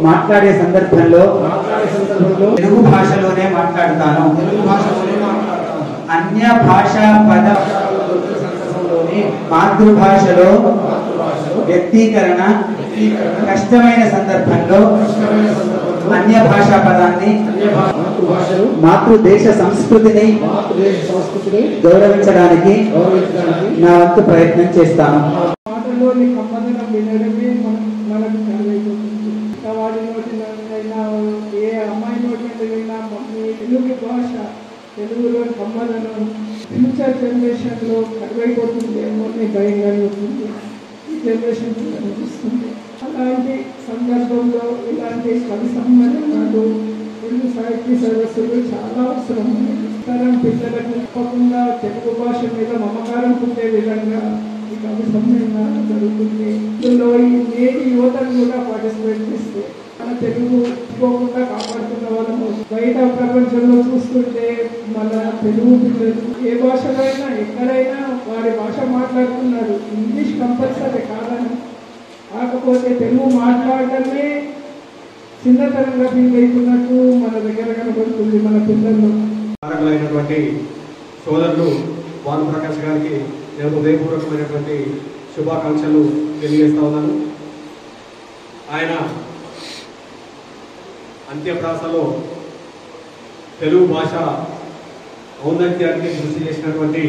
మాట్లాడే సందర్భంలో మాట్లాడే సందర్భంలో తెలుగు భాషలోనే మాట్లాడతాను తెలుగు భాషలోనే మాట్లాడతాను అన్య భాషా పద దొరికిన సందర్భంలోనే మాతృభాషలో మాతృభాషలో వ్యక్తీకరణ వ్యక్తీకరణ కష్టమైన సందర్భంలో కష్టమైన సందర్భంలో అన్య భాషా పదాన్ని అన్య భా- మాతృభాషలు మాతృదేశ సంస్కృతిని భారతదేశ సంస్కృతిని గౌరవించడానికి గౌరవించడానికి నా వంతు ప్రయత్నం చేస్తాను మాటల్లోని కమ్మదనం వినడమే మన మనకు కలుగైపోతుంది ఇంకా వాడి నోటి అయినా ఏ అమ్మాయి నోటి అయినా మమ్మీ తెలుగు భాష తెలుగులోని కమ్మదనం ఫ్యూచర్ జనరేషన్లో కరువైపోతుందేమో అని భయంగానే ఉంటుంది ఈ జనరేషన్ అనిపిస్తుంది అలాంటి సందర్భంలో ఇలాంటి కవి సమ్మేళనాలు తెలుగు సాహిత్య సదస్సులు చాలా అవసరం ఉన్నాయి తరం పిల్లలకు తప్పకుండా తెలుగు భాష మీద మమకారం పుట్టే విధంగా ఈ కవి సమ్మేళనాలు జరుగుతుంది ఇందులో ఈ నేటి యువతను కూడా పార్టిసిపేట్ చేస్తే మన తెలుగు పోకుండా కాపాడుతున్న వాళ్ళము బయట ప్రపంచంలో చూస్తుంటే మన తెలుగు పిల్లలు ఏ భాషలో అయినా ఎక్కడైనా వారి భాష మాట్లాడుతున్నారు ఇంగ్లీష్ కంపల్సరీ కాదని కాకపోతే తెలుగు మాట్లాడటమే చిన్నతనంగా ఫీల్ అవుతున్నట్టు మన దగ్గర కనబడుతుంది మన పిల్లల్లో కారకులైనటువంటి సోదరులు భాను ప్రకాష్ గారికి నేను హృదయపూర్వకమైనటువంటి శుభాకాంక్షలు తెలియజేస్తా ఉన్నాను ఆయన అంత్యప్రాసలో తెలుగు భాష ఔన్నత్యానికి కృషి చేసినటువంటి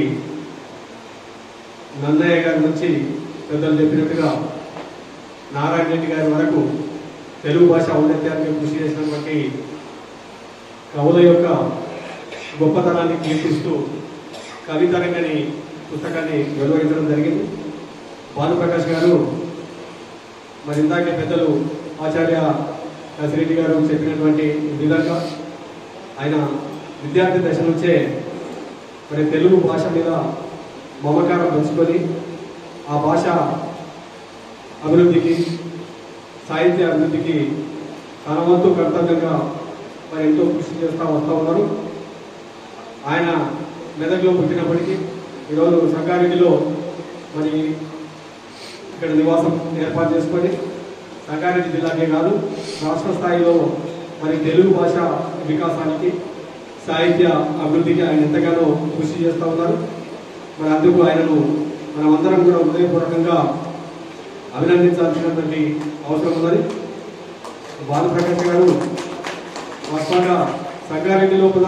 నన్నయ్య గారి నుంచి పెద్దలు చెప్పినట్టుగా నారాయణ రెడ్డి గారి వరకు తెలుగు భాష ఔన్నత్యానికి కృషి చేసినటువంటి కవుల యొక్క గొప్పతనాన్ని కీర్తిస్తూ కవితరంగని పుస్తకాన్ని వెలువరించడం జరిగింది భానుప్రకాష్ గారు మరి ఇందాకే పెద్దలు ఆచార్య కసిరెడ్డి గారు చెప్పినటువంటి విధంగా ఆయన విద్యార్థి దశ నుంచే మరి తెలుగు భాష మీద మమకారం పెంచుకొని ఆ భాష అభివృద్ధికి సాహిత్య అభివృద్ధికి తన వంతు కర్తవ్యంగా మరి ఎంతో కృషి చేస్తూ వస్తూ ఉన్నారు ఆయన మెదక్లో పుట్టినప్పటికీ ఈరోజు సంగారెడ్డిలో మరి ఇక్కడ నివాసం ఏర్పాటు చేసుకొని సంగారెడ్డి జిల్లాకే కాదు రాష్ట్ర స్థాయిలో మరి తెలుగు భాష వికాసానికి సాహిత్య అభివృద్ధికి ఆయన ఎంతగానో కృషి చేస్తూ ఉన్నారు మరి అందుకు ఆయనను మనం అందరం కూడా హృదయపూర్వకంగా అభినందించాల్సినటువంటి అవసరం ఉన్నది బాలప్రకాష్ గారు వాస్తవంగా సంగారెడ్డి లోపల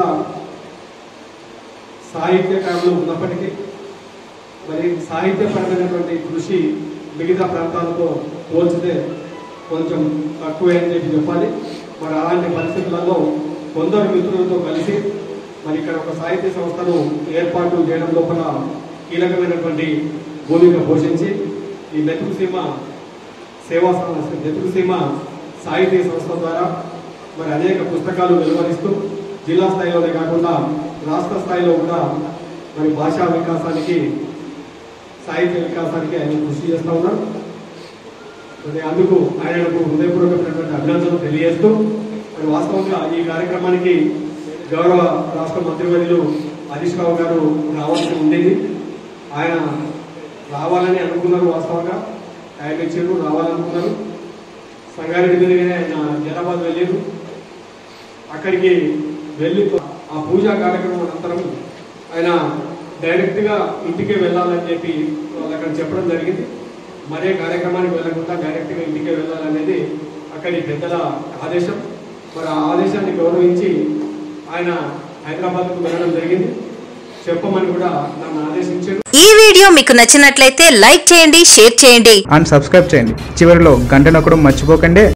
సాహిత్యకారులు ఉన్నప్పటికీ మరి సాహిత్యపరమైనటువంటి కృషి మిగతా ప్రాంతాలతో పోల్చితే కొంచెం తక్కువే అని చెప్పి చెప్పాలి మరి అలాంటి పరిస్థితులలో కొందరు మిత్రులతో కలిసి మరి ఇక్కడ ఒక సాహిత్య సంస్థను ఏర్పాటు చేయడం లోపల కీలకమైనటువంటి భూమిక పోషించి ఈ మెతుకు సీమ సేవా సంస్థ మెతుకు సీమ సాహితీ సంస్థ ద్వారా మరి అనేక పుస్తకాలు వెలువరిస్తూ జిల్లా స్థాయిలోనే కాకుండా రాష్ట్ర స్థాయిలో కూడా మరి భాషా వికాసానికి సాహిత్య వికాసానికి ఆయన కృషి చేస్తూ ఉన్నారు మరి అందుకు ఆయనకు హృదయపూర్వకమైనటువంటి అభినందనలు తెలియజేస్తూ మరి వాస్తవంగా ఈ కార్యక్రమానికి గౌరవ రాష్ట్ర మంత్రివర్యులు హరీష్ రావు గారు రావాల్సి ఉండేది ఆయన రావాలని అనుకున్నారు వాస్తవంగా టైం ఇచ్చారు రావాలనుకున్నారు సంగారెడ్డి మీదుగానే ఆయన జనాబాద్ వెళ్ళారు అక్కడికి వెళ్ళి ఆ పూజా కార్యక్రమం అనంతరం ఆయన డైరెక్ట్గా ఇంటికే వెళ్ళాలని చెప్పి వాళ్ళు అక్కడ చెప్పడం జరిగింది మరే కార్యక్రమానికి వెళ్ళకుండా డైరెక్ట్గా ఇంటికే వెళ్ళాలనేది అక్కడి పెద్దల ఆదేశం మరి ఆ ఆదేశాన్ని గౌరవించి ఆయన హైదరాబాద్కు వెళ్ళడం జరిగింది చెప్పమని కూడా నన్ను ఆదేశించారు ఈ వీడియో మీకు నచ్చినట్లయితే లైక్ చేయండి షేర్ చేయండి అండ్ సబ్స్క్రైబ్ చేయండి చివరిలో గంట నొక్కడం మర్చిపోకండి